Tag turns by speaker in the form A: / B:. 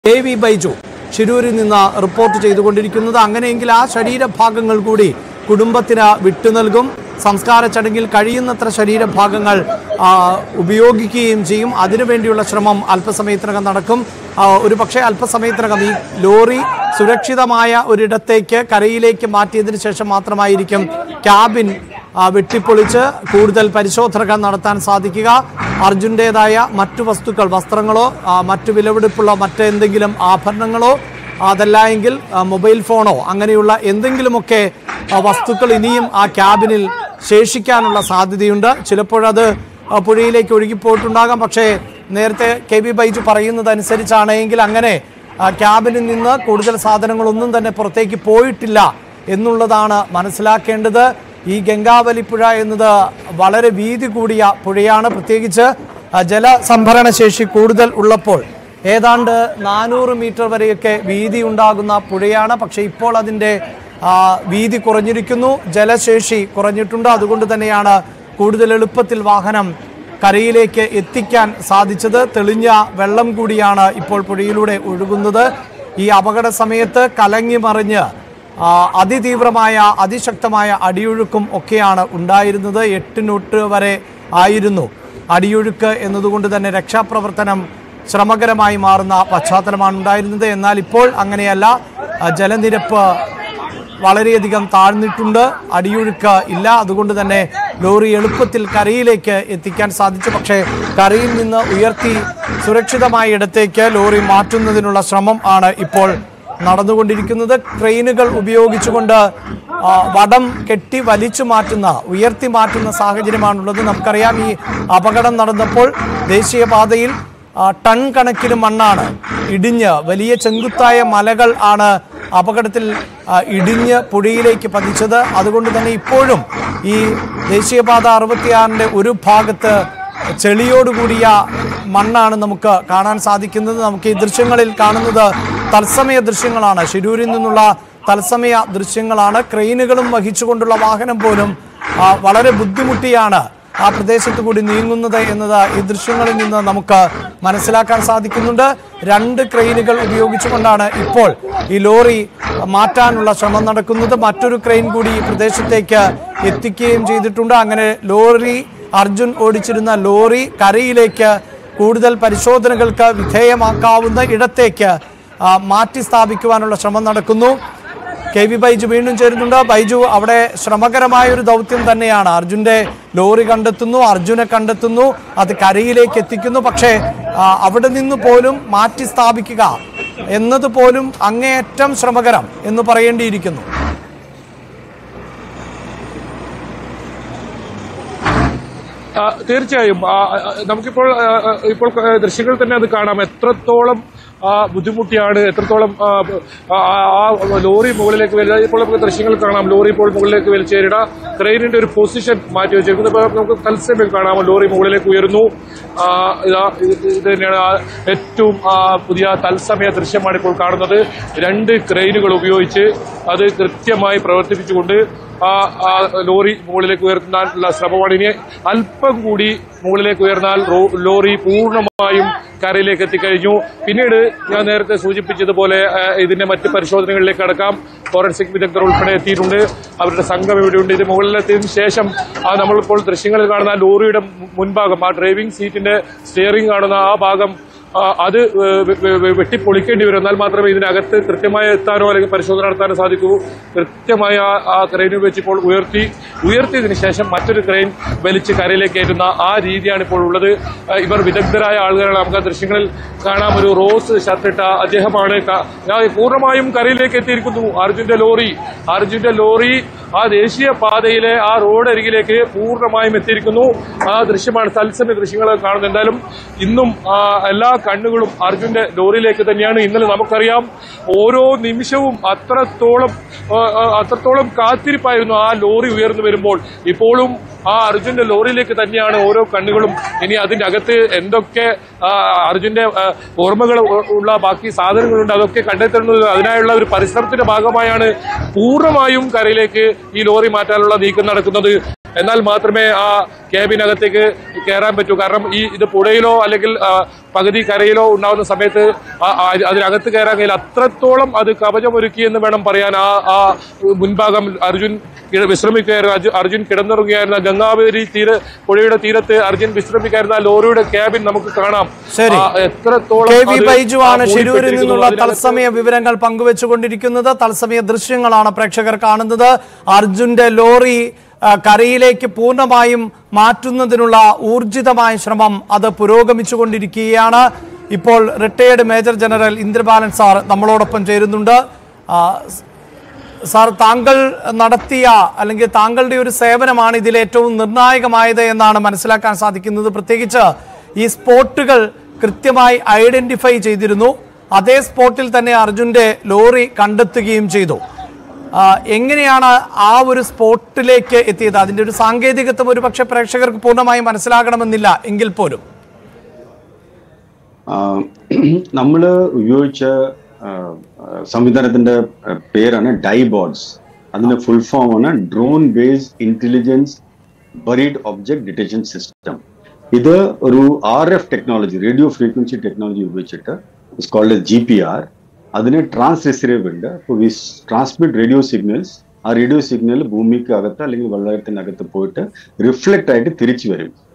A: A V Baiju ഷിരൂരിൽ നിന്ന് report ചെയ്തുകൊണ്ടിരിക്കുന്നത് അങ്ങനെയെങ്കിൽ ആ ശരീരഭാഗങ്ങൾ കൂടി കുടുംബത്തിന് വിട്ടുനൽകും സംസ്കാര ചടങ്ങിൽ കഴിയുന്നത്ര ശരീരഭാഗങ്ങൾ ആ, ഉപയോഗിക്കുകയും ചെയ്യും അതിനുവേണ്ടിയുള്ള ശ്രമം അല്പസമയത്തിനകം നടക്കും ആ, ഒരു പക്ഷേ അല്പസമയത്തിനകം ഈ ലോറി സുരക്ഷിതമായ ഒരിടത്തേക്ക് കരയിലേക്ക് മാറ്റിയതിനു ശേഷം മാത്രമായിരിക്കും ക്യാബിൻ ആ, വെട്ടിപ്പൊളിച്ച് കൂടുതൽ പരിശോധനകൾ നടത്താൻ സാധിക്കുക അർജുൻ്റെതായ മറ്റു വസ്തുക്കൾ വസ്ത്രങ്ങളോ ആ, മറ്റു വിലപിടിപ്പുള്ള മറ്റെന്തെങ്കിലും ആഭരണങ്ങളോ അതല്ല എങ്കിൽ ആ, മൊബൈൽ ഫോണോ അങ്ങനെയുള്ള എന്തെങ്കിലുമൊക്കെ ആ, വസ്തുക്കൾ ഇനിയും ആ ക്യാബിനിൽ ശേഷിക്കാനുള്ള സാധ്യതയുണ്ട് ചിലപ്പോഴത് ആ, പുഴയിലേക്ക് ഒഴുകിപ്പോയിട്ടുണ്ടാകാം പക്ഷേ നേരത്തെ കെ ബി ബൈജു പറയുന്നതനുസരിച്ചാണെങ്കിൽ അങ്ങനെ ആ, ക്യാബിനിൽ നിന്ന് കൂടുതൽ സാധനങ്ങളൊന്നും തന്നെ പുറത്തേക്ക് പോയിട്ടില്ല എന്നുള്ളതാണ് മനസ്സിലാക്കേണ്ടത് ഈ ഗംഗാവലി പുഴ എന്നത് വളരെ വീതി കൂടിയ പുഴയാണ് പ്രത്യേകിച്ച് ആ, ജലസംഭരണ ശേഷി കൂടുതൽ ഉള്ളപ്പോൾ ഏതാണ്ട് നാനൂറ് മീറ്റർ വരെയൊക്കെ വീതി ഉണ്ടാകുന്ന പുഴയാണ് പക്ഷേ ഇപ്പോൾ അതിൻ്റെ ആ, വീതി കുറഞ്ഞിരിക്കുന്നു ജലശേഷി കുറഞ്ഞിട്ടുണ്ട് അതുകൊണ്ട് തന്നെയാണ് കൂടുതൽ എളുപ്പത്തിൽ വാഹനം കരയിലേക്ക് എത്തിക്കാൻ സാധിച്ചത് തെളിഞ്ഞ വെള്ളം കൂടിയാണ് ഇപ്പോൾ പുഴയിലൂടെ ഒഴുകുന്നത് ഈ അപകട സമയത്ത് കലങ്ങി മറിഞ്ഞ് ആ, അതിതീവ്രമായ അതിശക്തമായ അടിയൊഴുക്കും ഒക്കെയാണ് ഉണ്ടായിരുന്നത് എട്ട് നോട്ട് വരെ ആയിരുന്നു അടിയൊഴുക്ക് എന്നതുകൊണ്ട് തന്നെ രക്ഷാപ്രവർത്തനം ശ്രമകരമായി മാറുന്ന പശ്ചാത്തലമാണ് ഉണ്ടായിരുന്നത് എന്നാൽ ഇപ്പോൾ അങ്ങനെയല്ല ആ, ജലനിരപ്പ് വളരെയധികം താഴ്ന്നിട്ടുണ്ട് അടിയൊഴുക്ക് ഇല്ല അതുകൊണ്ട് തന്നെ ലോറി എളുപ്പത്തിൽ കരയിലേക്ക് എത്തിക്കാൻ സാധിച്ചു പക്ഷേ കരയിൽ നിന്ന് ഉയർത്തി സുരക്ഷിതമായ ഇടത്തേക്ക് ലോറി മാറ്റുന്നതിനുള്ള ശ്രമം ആണ് ഇപ്പോൾ നടന്നുകൊണ്ടിരിക്കുന്നത് ക്രെയിനുകൾ ഉപയോഗിച്ചുകൊണ്ട് ആ, വടം കെട്ടി വലിച്ചു മാറ്റുന്ന ഉയർത്തി മാറ്റുന്ന സാഹചര്യമാണുള്ളത് നമുക്കറിയാം ഈ അപകടം നടന്നപ്പോൾ ദേശീയപാതയിൽ ആ, ടൺ കണക്കിന് മണ്ണാണ് ഇടിഞ്ഞ് വലിയ ചെങ്കുത്തായ മലകൾ ആണ് അപകടത്തിൽ ആ, ഇടിഞ്ഞ് പുഴയിലേക്ക് പതിച്ചത് അതുകൊണ്ട് തന്നെ ഇപ്പോഴും ഈ ദേശീയപാത അറുപത്തിയാറിൻ്റെ ഒരു ഭാഗത്ത് ചെളിയോടുകൂടിയ മണ്ണാണ് നമുക്ക് കാണാൻ സാധിക്കുന്നത് നമുക്ക് ഈ ദൃശ്യങ്ങളിൽ കാണുന്നത് തത്സമയ ദൃശ്യങ്ങളാണ് ഷിരൂരിൽ നിന്നുള്ള തത്സമയ ദൃശ്യങ്ങളാണ് ക്രെയിനുകളും വഹിച്ചുകൊണ്ടുള്ള വാഹനം പോലും ആ, വളരെ ബുദ്ധിമുട്ടിയാണ് ആ പ്രദേശത്ത് കൂടി നീങ്ങുന്നത് എന്നത് ഈ ദൃശ്യങ്ങളിൽ നിന്ന് നമുക്ക് മനസ്സിലാക്കാൻ സാധിക്കുന്നുണ്ട് രണ്ട് ക്രെയിനുകൾ ഉപയോഗിച്ചുകൊണ്ടാണ് ഇപ്പോൾ ഈ ലോറി മാറ്റാനുള്ള ശ്രമം നടക്കുന്നത് മറ്റൊരു ക്രെയിൻ കൂടി ഈ പ്രദേശത്തേക്ക് എത്തിക്കുകയും ചെയ്തിട്ടുണ്ട് അങ്ങനെ ലോറി അർജുൻ ഓടിച്ചിരുന്ന ലോറി കരയിലേക്ക് കൂടുതൽ പരിശോധനകൾക്ക് വിധേയമാക്കാവുന്ന ഇടത്തേക്ക് ആ, മാറ്റി സ്ഥാപിക്കുവാനുള്ള ശ്രമം നടക്കുന്നു കെ വി ബൈജു വീണ്ടും ചേരുന്നുണ്ട് ബൈജു അവിടെ ശ്രമകരമായ ഒരു ദൗത്യം തന്നെയാണ് അർജുന്റെ ലോറി കണ്ടെത്തുന്നു അർജുനെ കണ്ടെത്തുന്നു അത് കരയിലേക്ക് എത്തിക്കുന്നു പക്ഷേ ആ, അവിടെ നിന്ന് പോലും മാറ്റി സ്ഥാപിക്കുക എന്നത് പോലും അങ്ങേയറ്റം ശ്രമകരം എന്ന് പറയേണ്ടിയിരിക്കുന്നു
B: ആ, തീർച്ചയായും ആ, ആ, നമുക്കിപ്പോൾ ആ, ആ, ഇപ്പോൾ ആ, ദൃശ്യങ്ങൾ തന്നെ അത് കാണാം എത്രത്തോളം ആ, ബുദ്ധിമുട്ടിയാണ് എത്രത്തോളം ആ, ആ, ആ ലോറി മുകളിലേക്ക് വലിയ ഇപ്പോൾ നമുക്ക് ദൃശ്യങ്ങൾ കാണാം ലോറി ഇപ്പോൾ മുകളിലേക്ക് വലിച്ചേരിട ക്രെയിനിന്റെ ഒരു പൊസിഷൻ മാറ്റി വെച്ചേക്കുന്നത് ഇപ്പോൾ നമുക്ക് തത്സമയം കാണാം ലോറി മുകളിലേക്ക് ഉയരുന്നു ആ, ഇതാ ഇത് ഇത് തന്നെയാണ് ആ ഏറ്റവും ആ, പുതിയ തത്സമയ ദൃശ്യമാണ് ഇപ്പോൾ കാണുന്നത് രണ്ട് ക്രെയിനുകൾ ഉപയോഗിച്ച് അത് കൃത്യമായി പ്രവർത്തിപ്പിച്ചുകൊണ്ട് ആ ആ ലോറി മുകളിലേക്ക് ഉയർത്താനുള്ള ശ്രമമാണ് ഇനി അല്പം കൂടി മുകളിലേക്ക് ഉയർന്നാൽ റോ- ലോറി പൂർണ്ണമായും കരയിലേക്ക് എത്തിക്കഴിഞ്ഞു പിന്നീട് ഞാൻ നേരത്തെ സൂചിപ്പിച്ചതുപോലെ ആ, ഇതിന്റെ മറ്റ് പരിശോധനകളിലേക്ക് അടക്കാം ഫോറൻസിക് വിദഗ്ധർ ഉൾപ്പെടെ എത്തിയിട്ടുണ്ട് അവരുടെ സംഘം ഇവിടെയുണ്ട് ഇത് മുകളിലെത്തിയതിനു ശേഷം ആ നമ്മളിപ്പോൾ ദൃശ്യങ്ങളിൽ കാണുന്ന ആ ലോറിയുടെ മുൻഭാഗം ആ ഡ്രൈവിംഗ് സീറ്റിന്റെ സ്റ്റിയറിംഗ് കാണുന്ന ആ ഭാഗം ആ, അത് ഏഹ്, വെ- വെ- വെ- വെട്ടിപ്പൊളിക്കേണ്ടി വരും എന്നാൽ മാത്രമേ ഇതിനകത്ത് കൃത്യമായി എത്താനോ അല്ലെങ്കിൽ പരിശോധന നടത്താനോ സാധിക്കൂ കൃത്യമായ ആ- ആ ക്രെയിനിൽ വെച്ച് ഇപ്പോൾ ഉയർത്തി ഉയർത്തിയതിനു ശേഷം മറ്റൊരു ക്രെയിൻ വലിച്ച് കരയിലേക്ക് കയറ്റുന്ന ആ രീതിയാണ് ഇപ്പോൾ ഉള്ളത് ആ, ഇവർ വിദഗ്ധരായ ആളുകളാണ് നമുക്ക് ആ ദൃശ്യങ്ങളിൽ കാണാം ഒരു റോസ് ഷർട്ടിട്ട അദ്ദേഹമാണ് ക- ഞാൻ പൂർണ്ണമായും കരയിലേക്ക് എത്തിയിരിക്കുന്നു അർജുന്റെ ലോറി അർജുന്റെ ലോറി ആ ദേശീയ പാതയിലെ ആ റോഡ് അരികിലേക്ക് പൂർണ്ണമായും എത്തിയിരിക്കുന്നു ആ ദൃശ്യമാണ് തത്സമയ ദൃശ്യങ്ങൾ കാണുന്നത് എന്തായാലും ഇന്നും ആ, എല്ലാ കണ്ണുകളും അർജുന്റെ ലോറിയിലേക്ക് തന്നെയാണ് ഇന്നലെ നമുക്കറിയാം ഓരോ നിമിഷവും അത്രത്തോളം ആ, ആ, അത്രത്തോളം കാത്തിരിപ്പായിരുന്നു ആ ലോറി ഉയർന്നു വരുമ്പോൾ ഇപ്പോഴും ആ അർജുന്റെ ലോറിയിലേക്ക് തന്നെയാണ് ഓരോ കണ്ണുകളും ഇനി അതിന്റെ അകത്ത് എന്തൊക്കെ ആ, അർജുന്റെ ആ, ഓർമ്മകൾ ഉ- ഉള്ള ബാക്കി സാധനങ്ങളുണ്ട് അതൊക്കെ കണ്ടെത്തുന്നത് അതിനായുള്ള ഒരു പരിശ്രമത്തിന്റെ ഭാഗമായാണ് പൂർണ്ണമായും കരയിലേക്ക് ഈ ലോറി മാറ്റാനുള്ള നീക്കം നടക്കുന്നത് എന്നാൽ മാത്രമേ ആ ക്യാബിനകത്തേക്ക് കയറാൻ പറ്റൂ കാരണം ഈ ഇത് പുഴയിലോ അല്ലെങ്കിൽ ആ, പകുതി കരയിലോ ഉണ്ടാവുന്ന സമയത്ത് ആ- ആ- അതിനകത്ത് കയറാൻ കഴിയില്ല അത്രത്തോളം അത് കവചമൊരുക്കി എന്ന് വേണം പറയാൻ ആ ആ മുൻഭാഗം അർജുൻ കിട- വിശ്രമിക്കുകയായിരുന്നു അർജു- അർജുൻ കിടന്നുറങ്ങുകയായിരുന്ന ഗംഗാവതി തീര പുഴയുടെ തീരത്ത് അർജുൻ വിശ്രമിക്കായിരുന്ന ആ ലോറിയുടെ ക്യാബിൻ നമുക്ക് കാണാം
A: ശരി.
B: ആ, എത്രത്തോളം
A: കെ വി
B: അത്
A: ബൈജു ആണ്
B: ആ
A: ഷിരൂരിൽ
B: മൂടിപ്പെട്ടിരിക്കുന്നു.
A: നിന്നുള്ള
B: അതിനകത്ത്
A: തത്സമയ വിവരങ്ങൾ പങ്കുവെച്ചുകൊണ്ടിരിക്കുന്നത് തത്സമയ ദൃശ്യങ്ങളാണ് പ്രേക്ഷകർ കാണുന്നത് അർജുന്റെ ലോറി ആ, കരയിലേക്ക് പൂർണ്ണമായും മാറ്റുന്നതിനുള്ള ഊർജിതമായ ശ്രമം അത് പുരോഗമിച്ചുകൊണ്ടിരിക്കുകയാണ് ഇപ്പോൾ retired major general Indrabalan sir നമ്മളോടൊപ്പം ചേരുന്നുണ്ട് ആ, സാർ താങ്കൾ നടത്തിയ അല്ലെങ്കിൽ താങ്കളുടെ ഒരു സേവനമാണ് ഇതിൽ ഏറ്റവും നിർണായകമായത് എന്നാണ് മനസ്സിലാക്കാൻ സാധിക്കുന്നത് പ്രത്യേകിച്ച് ഈ സ്പോട്ടുകൾ കൃത്യമായി ഐഡന്റിഫൈ ചെയ്തിരുന്നു അതേ സ്പോട്ടിൽ തന്നെ അർജുന്റെ ലോറി കണ്ടെത്തുകയും ചെയ്തു ആ, എങ്ങനെയാണ് ആ ഒരു സ്പോട്ടിലേക്ക് എത്തിയത് അതിന്റെ ഒരു സാങ്കേതികത്വം ഒരു പക്ഷേ പ്രേക്ഷകർക്ക് പൂർണ്ണമായും മനസ്സിലാകണമെന്നില്ല എങ്കിൽ പോലും
C: നമ്മൾ ഉപയോഗിച്ച ആ, സംവിധാനത്തിന്റെ ആ, പേരാണ് ഡൈബോർഡ്സ് അതിന്റെ ഫുൾ ഫോം ആണ് drone based intelligence buried object detection system ഇത് ഒരു R F technology radio frequency technology ഉപയോഗിച്ചിട്ട് it's called G P R അതിന് ട്രാൻസ് റിസീവ് ഉണ്ട് അപ്പോൾ വി ട്രാൻസ്മിറ്റ് റേഡിയോ സിഗ്നൽസ് ആ റേഡിയോ സിഗ്നൽ ഭൂമിക്ക് അകത്ത് അല്ലെങ്കിൽ വെള്ളത്തിനകത്ത് പോയിട്ട് റിഫ്ലക്റ്റ് ആയിട്ട് തിരിച്ചു വരും